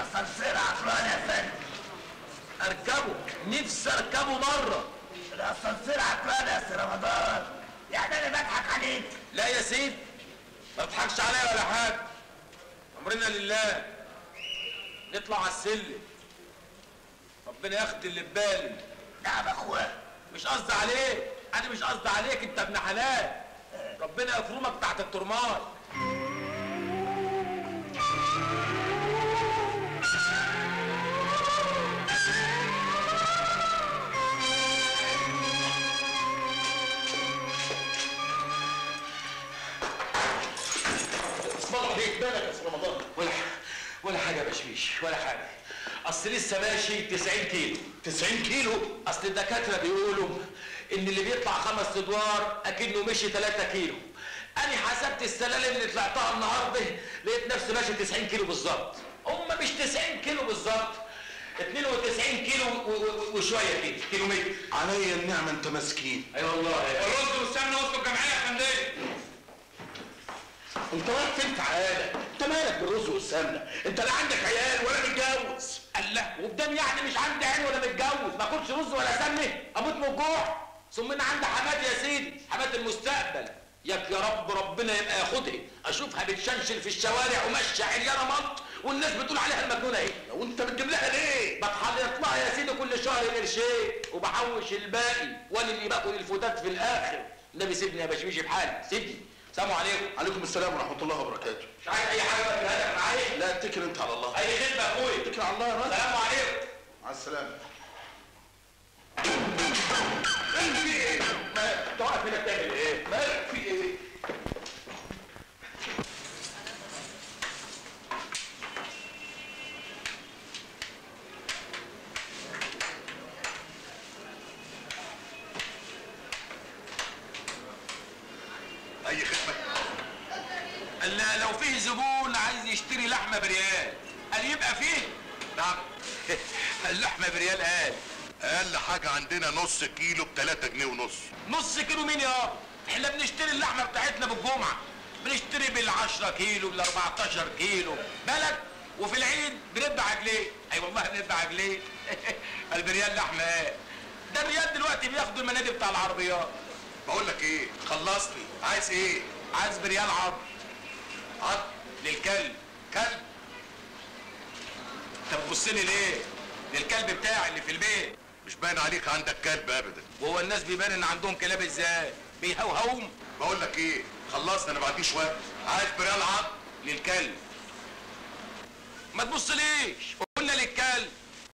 الاسانسير عطلان يا فندم اركبه نفسي اركبه مره الاسانسير عطلان يا سي رمضان يعني انا بضحك عليك لا يا سيدي ما تضحكش عليا ولا حاجه امرنا لله نطلع على السلم ربنا ياخد اللي في بالي نعم اخويا مش قصدي عليك انا مش قصدي عليك انت ابن حلال ربنا يفرمك تحت الترماي اسم الله عليك بالك يا سي رمضان ولا ولا حاجه يا بشويش ولا حاجه اصل لسه ماشي 90 كيلو 90 كيلو اصل الدكاتره بيقولوا ان اللي بيطلع خمس ادوار اكنه مشي 3 كيلو انا حسبت السلالم اللي طلعتها النهارده لقيت نفسي ماشي 90 كيلو بالظبط هم مش 90 كيلو بالظبط 92 كيلو و- و- وشويه كده كيلو متر عليا النعمه انت مسكين اي والله الرز والسمنه وسط الجمعيه يا فندم انت رايح فين تعالى انت مالك بالرز والسمنه انت لا عندك عيال ولا متجوز الله قدام يعني مش عندي عين ولا متجوز ما اكلش رز ولا سمنه اموت من الجوع ثم انا عندي حماد يا سيدي حماد المستقبل ياك يا رب ربنا يبقى ياخدها اشوفها بتشنشل في الشوارع وماشيه عريانه مط والناس بتقول عليها المجنونه اهي وانت بتجيب لها ليه بتحضر لها يا سيدي كل شهر قرشين وبحوش الباقي وانا اللي باكل الفتات في الاخر النبي سيبني يا بشويش بحالي سيبني سلام عليكم عليكم السلام ورحمه الله وبركاته مش عايز اي حاجه بقى هذا معايا لا اتكل انت على الله اي خدمه يا اخويا اتكل على الله يا راجل سلام عليكم مع السلامه ايه في ايه مالك انت واقف هنا بتعمل ايه مالك في ايه اي خدمه لا لو فيه زبون عايز يشتري لحمه بريال قال يبقى فيه نعم اللحمه بريال قال اقل حاجه عندنا نص كيلو ب 3 جنيه ونص نص كيلو مين يا احنا بنشتري اللحمه بتاعتنا بالجمعه بنشتري بال10 كيلو بال14 كيلو بالك وفي العيد بنذبح عجليه اي والله بنذبح عجليه البريال لحمه ايه ده الريال دلوقتي بياخدوا المنادي بتاع العربيات بقول لك ايه خلصني عايز ايه عايز بريال عظم عظم للكلب كلب انت بتبص لي ليه للكلب بتاعي اللي في البيت مش باين عليك عندك كلب ابدا وهو الناس بيبان ان عندهم كلاب ازاي بيهوهوم بقول لك ايه خلصنا انا ما عنديش وقت عايز بريال عظم للكلب ما تبصليش قلنا للكلب